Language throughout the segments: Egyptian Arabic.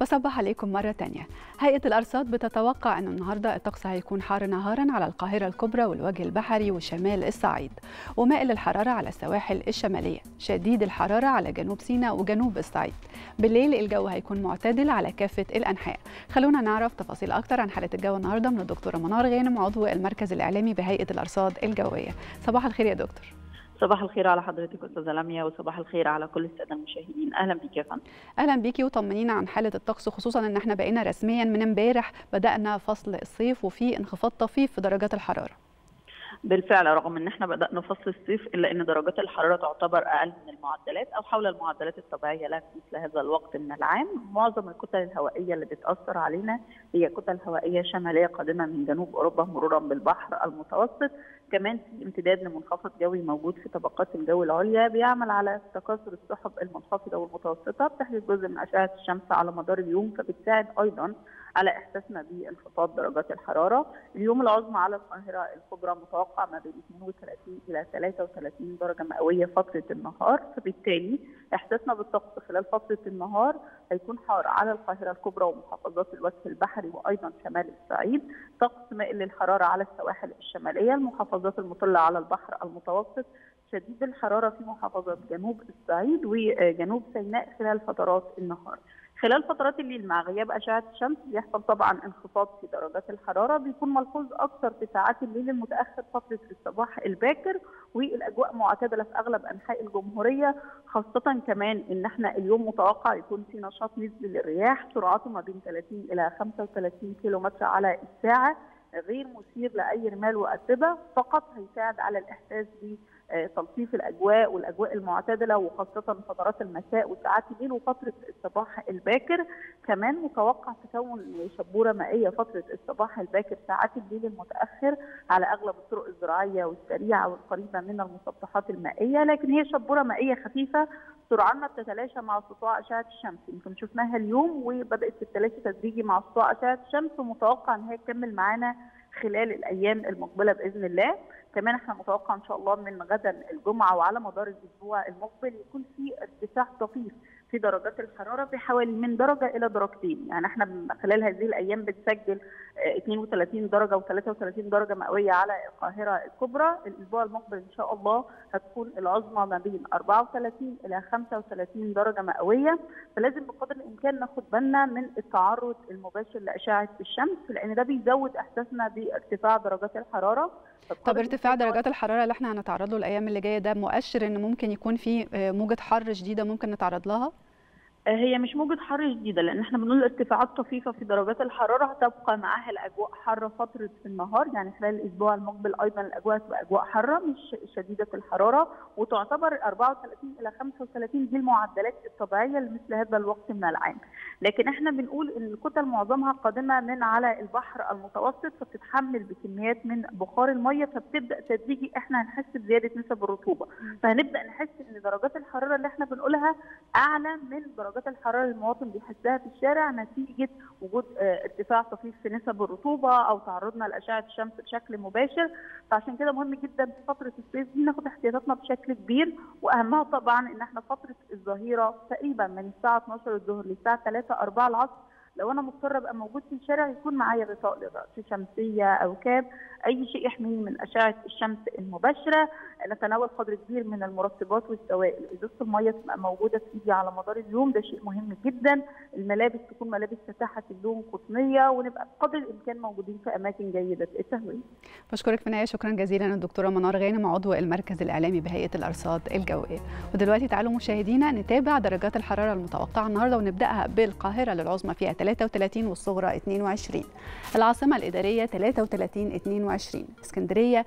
بصبح عليكم مرة تانية هيئة الأرصاد بتتوقع أن النهاردة الطقس هيكون حار نهارا على القاهرة الكبرى والوجه البحري وشمال الصعيد ومائل الحرارة على السواحل الشمالية شديد الحرارة على جنوب سيناء وجنوب الصعيد بالليل الجو هيكون معتدل على كافة الأنحاء خلونا نعرف تفاصيل أكتر عن حالة الجو النهاردة من الدكتورة منار غانم عضو المركز الإعلامي بهيئة الأرصاد الجوية صباح الخير يا دكتور صباح الخير على حضرتك استاذه لميا وصباح الخير على كل الساده المشاهدين اهلا بيك يا فندم اهلا بيكي وطمنينا عن حاله الطقس خصوصا ان احنا بقينا رسميا من امبارح بدانا فصل الصيف وفي انخفاض طفيف في درجات الحراره بالفعل رغم ان احنا بدانا فصل الصيف الا ان درجات الحراره تعتبر اقل من المعدلات او حول المعدلات الطبيعيه لها في مثل هذا الوقت من العام معظم الكتل الهوائيه اللي بتاثر علينا هي كتل هوائيه شماليه قادمه من جنوب اوروبا مرورا بالبحر المتوسط كمان في امتداد لمنخفض جوي موجود في طبقات الجو العليا بيعمل على تكاثر السحب المنخفضه والمتوسطه بتحدث جزء من اشعه الشمس على مدار اليوم فبتساعد ايضا على احساسنا بانخفاض درجات الحراره، اليوم العظمى على القاهره الكبرى متوقع ما بين 32 الى 33 درجه مئويه فتره النهار، فبالتالي احساسنا بالطقس خلال فتره النهار هيكون حار على القاهره الكبرى ومحافظات الوجه البحري وايضا شمال الصعيد، طقس مائل للحراره على السواحل الشماليه، المحافظات المطله على البحر المتوسط، شديد الحراره في محافظات جنوب الصعيد وجنوب سيناء خلال فترات النهار. خلال فترات الليل مع غياب اشعه الشمس بيحصل طبعا انخفاض في درجات الحراره بيكون ملحوظ اكثر في ساعات الليل المتاخر فتره الصباح الباكر والاجواء معتدله في اغلب انحاء الجمهوريه خاصه كمان ان احنا اليوم متوقع يكون في نشاط نسبي للرياح سرعته ما بين 30 الى 35 كيلو متر على الساعه غير مثير لاي رمال واتربه فقط هيساعد على الاحساس ب تلطيف الاجواء والاجواء المعتدله وخاصه فترات المساء وساعات الليل وفتره الصباح الباكر كمان متوقع تكون شبوره مائيه فتره الصباح الباكر ساعات الليل المتاخر على اغلب الطرق الزراعيه والسريعه والقريبه من المسطحات المائيه لكن هي شبوره مائيه خفيفه سرعانها بتتلاشى مع سطوع اشعه الشمس يمكن شفناها اليوم وبدات التلاشي تدريجي مع سطوع اشعه الشمس ومتوقع ان هي تكمل معانا خلال الايام المقبله باذن الله كمان احنا متوقع ان شاء الله من غدا الجمعه وعلى مدار الاسبوع المقبل يكون في ارتفاع طفيف في درجات الحراره بحوالي من درجه الى درجتين يعني احنا خلال هذه الايام بنسجل 32 درجه و33 درجه مئويه على القاهره الكبرى الاسبوع المقبل ان شاء الله هتكون العظمى ما بين 34 الى 35 درجه مئويه فلازم بقدر الامكان ناخد بالنا من التعرض المباشر لاشعه الشمس لان ده بيزود احساسنا بارتفاع درجات الحراره طب ارتفاع درجات الحراره اللي احنا هنتعرض له الايام اللي جايه ده مؤشر ان ممكن يكون في موجه حر شديده ممكن نتعرض لها هي مش موجة حر شديدة لأن احنا بنقول ارتفاعات طفيفة في درجات الحرارة هتبقى معاها الأجواء حارة فترة النهار يعني خلال الأسبوع المقبل أيضا الأجواء تبقى أجواء حارة مش شديدة الحرارة وتعتبر 34 إلى 35 دي المعدلات الطبيعية لمثل هذا الوقت من العام لكن احنا بنقول ان الكتل معظمها قادمه من على البحر المتوسط فبتتحمل بكميات من بخار الميه فبتبدا تدريجي احنا هنحس بزياده نسب الرطوبه فهنبدا نحس ان درجات الحراره اللي احنا بنقولها اعلى من درجات الحراره اللي المواطن بيحسها في الشارع نتيجه وجود ارتفاع طفيف في نسب الرطوبه او تعرضنا لاشعه الشمس بشكل مباشر فعشان كده مهم جدا في فتره الصيف دي ناخد احتياطاتنا بشكل كبير واهمها طبعا ان احنا فتره الظهيره تقريبا من الساعه 12 الظهر للساعه 3 4 العصر لو انا مضطره ابقى موجود في الشارع يكون معايا غطاء للراس شمسيه او كاب اي شيء يحميني من اشعه الشمس المباشره نتناول قدر كبير من المرطبات والسوائل ازازه الميه تبقى موجوده في ايدي على مدار اليوم ده شيء مهم جدا الملابس تكون ملابس فاتحه اللون قطنيه ونبقى بقدر الامكان موجودين في اماكن جيده التهويه بشكرك في النهايه شكرا جزيلا الدكتوره منار غانم عضو المركز الاعلامي بهيئه الارصاد الجويه ودلوقتي تعالوا مشاهدينا نتابع درجات الحراره المتوقعه النهارده ونبداها بالقاهره للعظمى فيها 33 والصغرى 22 العاصمه الاداريه 33 22 اسكندريه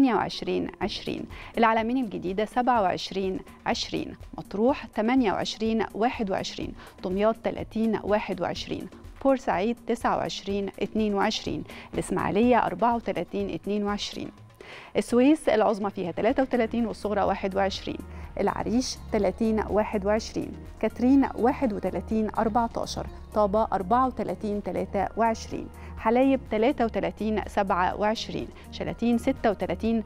28 20 العلمين الجديدة 27 20 مطروح 28 21 دمياط 30 21 بورسعيد 29 22 الإسماعيلية 34 22 السويس العظمى فيها 33 والصغرى 21 العريش 30 21 كاترين 31 14 طابة 34 23 حلايب 33 27 شلاتين 36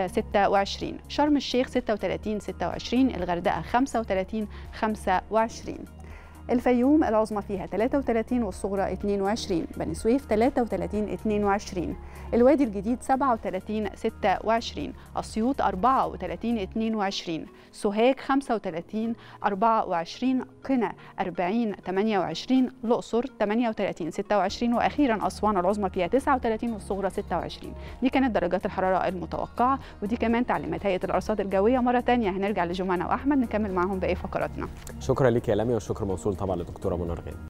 26 شرم الشيخ 36 26 الغردقة 35 25 الفيوم العظمى فيها 33 والصغرى 22 بني سويف 33 22 الوادي الجديد 37 26 أسيوط 34 22 سوهاج 35 24 قنا 40 28 الأقصر 38 26 وأخيرا أسوان العظمى فيها 39 والصغرى 26 دي كانت درجات الحرارة المتوقعة ودي كمان تعليمات هيئة الأرصاد الجوية مرة تانية هنرجع لجمانة وأحمد نكمل معاهم باقي فقراتنا شكرا لك يا لميا والشكر موصول طبعا لدكتوره منى رغانم